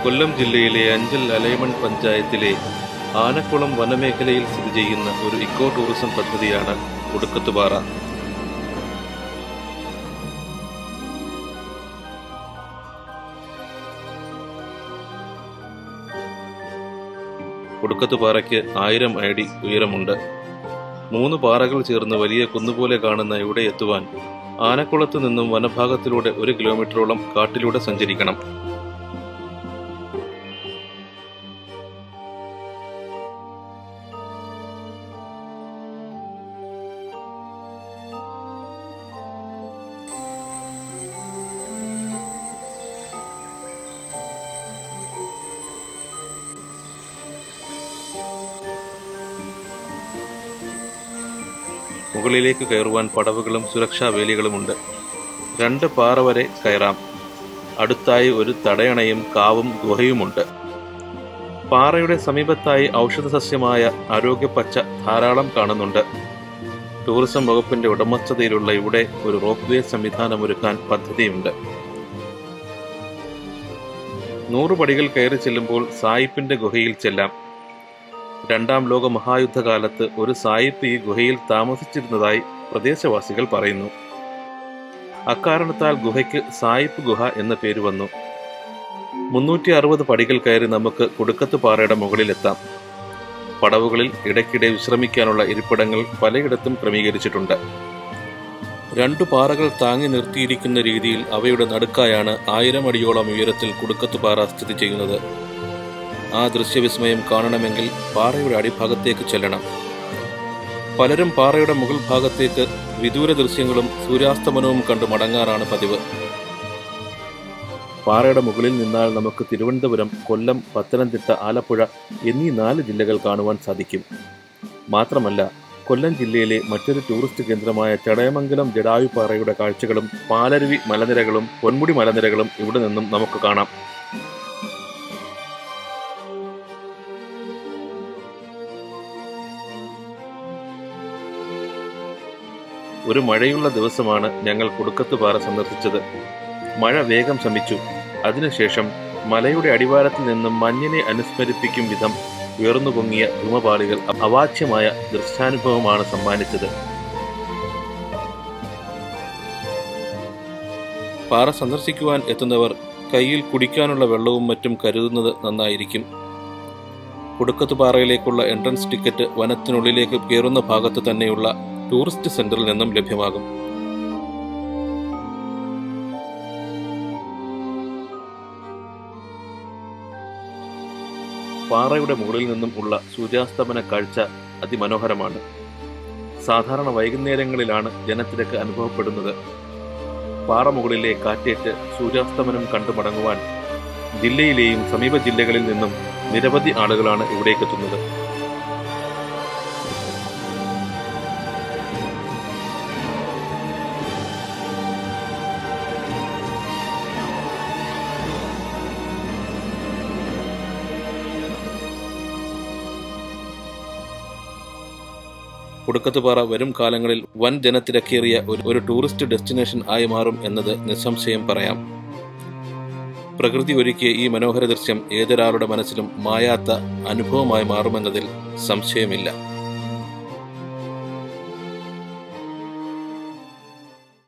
കൊല്ലം ജില്ലയിലെ അഞ്ചൽ അലൈമൺ പഞ്ചായത്തിലെ ആനക്കുളം വനമേഖലയിൽ സ്ഥിതി ചെയ്യുന്ന ഒരു ഇക്കോ ടൂറിസം പദ്ധതിയാണ് ഒടുക്കത്തുപാറ ഒടുക്കത്തുപാറയ്ക്ക് ആയിരം അടി ഉയരമുണ്ട് മൂന്ന് പാറകൾ ചേർന്ന് വലിയ കുന്നുപോലെ കാണുന്ന ഇവിടെ എത്തുവാൻ ആനക്കുളത്ത് നിന്നും വനഭാഗത്തിലൂടെ ഒരു കിലോമീറ്ററോളം കാട്ടിലൂടെ സഞ്ചരിക്കണം മുകളിലേക്ക് കയറുവാൻ പടവുകളും സുരക്ഷാ വേലികളുമുണ്ട് രണ്ട് പാറ വരെ കയറാം അടുത്തായി ഒരു തടയണയും കാവും ഗുഹയുമുണ്ട് പാറയുടെ സമീപത്തായി ഔഷധസസ്യമായ ആരോഗ്യപ്പച്ച ധാരാളം കാണുന്നുണ്ട് ടൂറിസം വകുപ്പിന്റെ ഉടമസ്ഥതയിലുള്ള ഇവിടെ ഒരു റോപ്പ് വേ സംവിധാനമൊരുക്കാൻ പദ്ധതിയുണ്ട് നൂറ് പടികൾ കയറി ചെല്ലുമ്പോൾ സായിപ്പിന്റെ ഗുഹയിൽ ചെല്ലാം രണ്ടാം ലോക മഹായുദ്ധകാലത്ത് ഒരു സായിപ്പ് ഈ ഗുഹയിൽ താമസിച്ചിരുന്നതായി പ്രദേശവാസികൾ പറയുന്നു അക്കാരണത്താൽ ഗുഹയ്ക്ക് സായിപ്പ് ഗുഹ എന്ന പേര് വന്നു മുന്നൂറ്റി അറുപത് പടികൾ കയറി നമുക്ക് കുടുക്കത്ത് പാറയുടെ മുകളിലെത്താം പടവുകളിൽ ഇടയ്ക്കിടെ വിശ്രമിക്കാനുള്ള ഇരിപ്പിടങ്ങൾ പലയിടത്തും ക്രമീകരിച്ചിട്ടുണ്ട് രണ്ടു പാറകൾ താങ്ങി നിർത്തിയിരിക്കുന്ന രീതിയിൽ അവയുടെ നടുക്കായാണ് ആയിരം അടിയോളം ഉയരത്തിൽ കുടുക്കത്ത് പാറ സ്ഥിതി ചെയ്യുന്നത് ആ ദൃശ്യവിസ്മയം കാണണമെങ്കിൽ പാറയുടെ അടിഭാഗത്തേക്ക് ചെല്ലണം പലരും പാറയുടെ മുകൾ ഭാഗത്തേക്ക് വിദൂര ദൃശ്യങ്ങളും സൂര്യാസ്തമനവും കണ്ടു മടങ്ങാറാണ് പതിവ് പാറയുടെ മുകളിൽ നിന്നാൽ നമുക്ക് തിരുവനന്തപുരം കൊല്ലം പത്തനംതിട്ട ആലപ്പുഴ എന്നീ നാല് ജില്ലകൾ കാണുവാൻ സാധിക്കും മാത്രമല്ല കൊല്ലം ജില്ലയിലെ മറ്റൊരു ടൂറിസ്റ്റ് കേന്ദ്രമായ ചടയമംഗലം ജഡായുപാറയുടെ കാഴ്ചകളും പാലരുവി മലനിരകളും പൊന്മുടി മലനിരകളും ഇവിടെ നിന്നും നമുക്ക് കാണാം ഒരു മഴയുള്ള ദിവസമാണ് ഞങ്ങൾ കുടുക്കത്തുപാറ സന്ദർശിച്ചത് മഴ വേഗം ശമിച്ചു അതിനുശേഷം മലയുടെ അടിവാരത്തിൽ നിന്നും മഞ്ഞിനെ അനുസ്മരിപ്പിക്കും വിധം ഉയർന്നു പൊങ്ങിയ ധൂമപാളികൾ അവാച്യമായ ദൃശ്യാനുഭവമാണ് സമ്മാനിച്ചത് പാറ സന്ദർശിക്കുവാൻ എത്തുന്നവർ കയ്യിൽ കുടിക്കാനുള്ള വെള്ളവും മറ്റും കരുതുന്നത് നന്നായിരിക്കും കുടുക്കത്തുപാറയിലേക്കുള്ള എൻട്രൻസ് ടിക്കറ്റ് വനത്തിനുള്ളിലേക്ക് കയറുന്ന ഭാഗത്ത് തന്നെയുള്ള ടൂറിസ്റ്റ് സെന്ററിൽ നിന്നും ലഭ്യമാകും പാറയുടെ മുകളിൽ നിന്നും ഉള്ള സൂര്യാസ്തമന കാഴ്ച അതിമനോഹരമാണ് സാധാരണ വൈകുന്നേരങ്ങളിലാണ് ജനത്തിരക്ക് അനുഭവപ്പെടുന്നത് പാറ മുകളിലെ കാറ്റേറ്റ് സൂര്യാസ്തമനം കണ്ടു മടങ്ങുവാൻ ജില്ലയിലെയും സമീപ ജില്ലകളിൽ നിന്നും നിരവധി ആളുകളാണ് ഇവിടേക്കെത്തുന്നത് കുടുക്കത്തുപാറ വരും കാലങ്ങളിൽ വൻ ജനത്തിരക്കേറിയ ഒരു ഒരു ടൂറിസ്റ്റ് ഡെസ്റ്റിനേഷൻ ആയി മാറും എന്നത് നിസ്സംശയം പറയാം പ്രകൃതി ഒരുക്കിയ ഈ മനോഹര ദൃശ്യം ഏതൊരാളുടെ മനസ്സിലും മായാത്ത അനുഭവമായി മാറുമെന്നതിൽ സംശയമില്ല